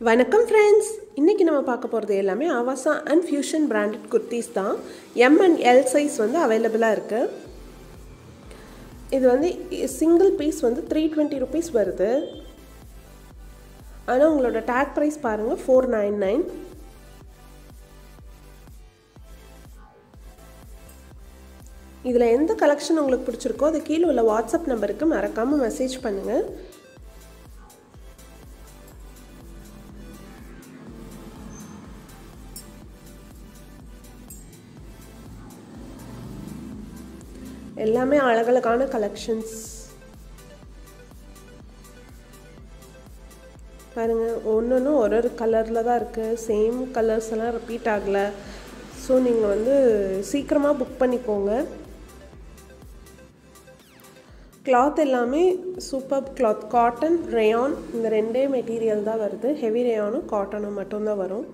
வணக்கம் ஃப்ரெண்ட்ஸ் இன்றைக்கி நம்ம பார்க்க போகிறது எல்லாமே Avaasa and fusion branded kurtis தான் எம் அண்ட் எல் சைஸ் வந்து அவைலபிளாக இருக்குது இது வந்து சிங்கிள் பீஸ் வந்து த்ரீ டுவெண்ட்டி ருபீஸ் வருது ஆனால் உங்களோட டேக் ப்ரைஸ் பாருங்கள் ஃபோர் நைன் நைன் இதில் எந்த கலெக்ஷன் உங்களுக்கு பிடிச்சிருக்கோ அது கீழே உள்ள வாட்ஸ்அப் நம்பருக்கு மறக்காமல் மெசேஜ் பண்ணுங்கள் எல்லாமே அழகழகான கலெக்ஷன்ஸ் பாருங்கள் ஒன்று ஒன்று ஒரு ஒரு கலரில் தான் இருக்குது சேம் கலர்ஸ் எல்லாம் ரிப்பீட் ஆகலை ஸோ நீங்கள் வந்து சீக்கிரமாக புக் பண்ணிக்கோங்க கிளாத் எல்லாமே சூப்பர் கிளாத் காட்டன் ரேயான் இந்த ரெண்டே மெட்டீரியல் தான் வருது ஹெவி ரேயானும் காட்டனும் மட்டும்தான் வரும்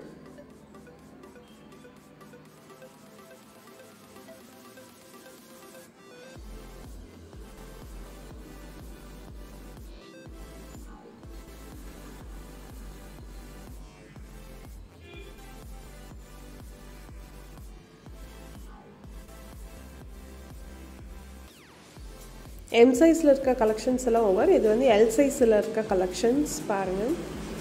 எம் சைஸில் இருக்க கலெக்ஷன்ஸ் எல்லாம் ஓவர் இது வந்து எல் சைஸில் இருக்க கலெக்ஷன்ஸ் பாருங்கள்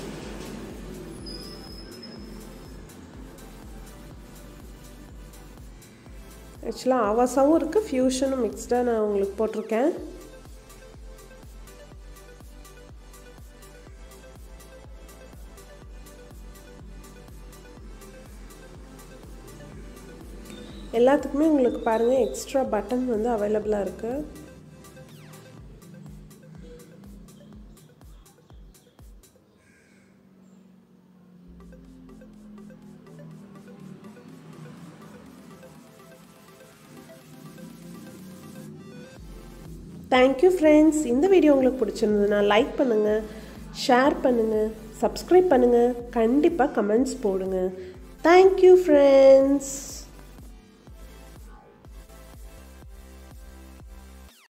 ஆக்சுவலாக ஆவாசாவும் இருக்குது ஃபியூஷனும் மிக்ஸ்டாக நான் உங்களுக்கு போட்டிருக்கேன் எல்லாத்துக்குமே உங்களுக்கு பாருங்கள் எக்ஸ்ட்ரா பட்டன் வந்து அவைலபிளாக இருக்குது தேங்க்யூ ஃப்ரெண்ட்ஸ் இந்த வீடியோ உங்களுக்கு பிடிச்சிருந்ததுன்னா லைக் பண்ணுங்கள் ஷேர் பண்ணுங்கள் சப்ஸ்கிரைப் பண்ணுங்கள் கண்டிப்பாக கமெண்ட்ஸ் போடுங்க தேங்க்யூ ஃப்ரெண்ட்ஸ்